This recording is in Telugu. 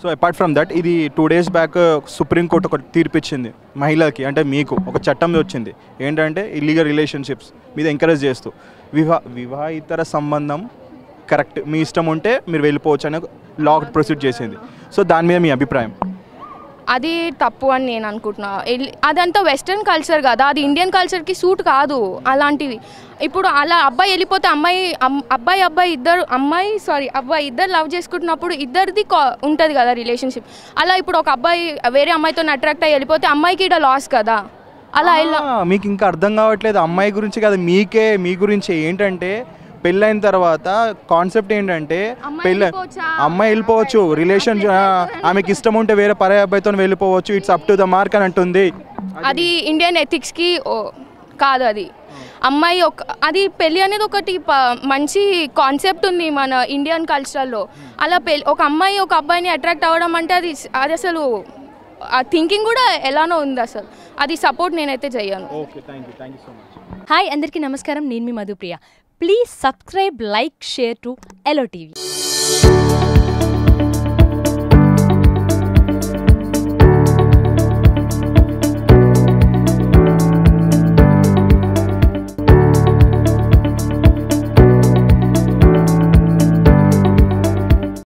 సో అపార్ట్ ఫ్రమ్ దట్ ఇది టూ డేస్ బ్యాక్ సుప్రీంకోర్టు ఒక తీర్పు ఇచ్చింది మహిళకి అంటే మీకు ఒక చట్టం వచ్చింది ఏంటంటే ఇల్లీగల్ రిలేషన్షిప్స్ మీద ఎంకరేజ్ చేస్తూ వివా వివాహితర సంబంధం కరెక్ట్ మీ ఇష్టం ఉంటే మీరు వెళ్ళిపోవచ్చు అని లా ప్రొసీడ్ చేసింది సో దాని మీద మీ అభిప్రాయం అది తప్పు అని నేను అనుకుంటున్నా ఎల్- అదంతా వెస్ట్రన్ కల్చర్ కదా అది ఇండియన్ కల్చర్కి సూట్ కాదు అలాంటివి ఇప్పుడు అలా అబ్బాయి వెళ్ళిపోతే అమ్మాయి అమ్- అబ్బాయి అబ్బాయి ఇద్దరు అమ్మాయి సారీ అబ్బాయి ఇద్దరు లవ్ చేసుకుంటున్నప్పుడు ఇద్దరిది ఉంటుంది కదా రిలేషన్షిప్ అలా ఇప్పుడు ఒక అబ్బాయి వేరే అమ్మాయితో అట్రాక్ట్ అయ్యి వెళ్ళిపోతే అమ్మాయికి ఇక్కడ లాస్ కదా అలా ఎలా ఆ, మీకు ఇంకా అర్థం కావట్లేదు అమ్మాయి గురించి కాదు మీకే మీ గురించి ఏంటంటే పెళ్ళైన తర్వాత కాన్సెప్ట్ ఏంటంటే అమ్మాయి పెళ్ళ వెళ్ళిపోవచ్చా? అమ్మాయి వెళ్ళిపోవచ్చు రిలేషన్ ఆమెకి ఇష్టం ఉంటే వేరే పరాయి అబ్బాయితో వెళ్ళిపోవచ్చు it's up to the mark అని అంటుంది అది ఇండియన్ ఎథిక్స్కి కాదు అది అమ్మాయి ఒక అది పెళ్ళి అనేది ఒకటి ప- మంచి కాన్సెప్ట్ ఉంది మన ఇండియన్ కల్చర్లో అలా పెళ్ళి ఒక అమ్మాయి ఒక అబ్బాయిని అట్రాక్ట్ అవ్వడం అంటే అది అది అసలు ఆ థింకింగ్ కూడా ఎలానో ఉంది అసలు అది సపోర్ట్ నేనైతే చెయ్యను okay thank you thank you so much hi అందరికీ నమస్కారం నేను మీ Madhupriya please subscribe like share to ఎలో టీవీ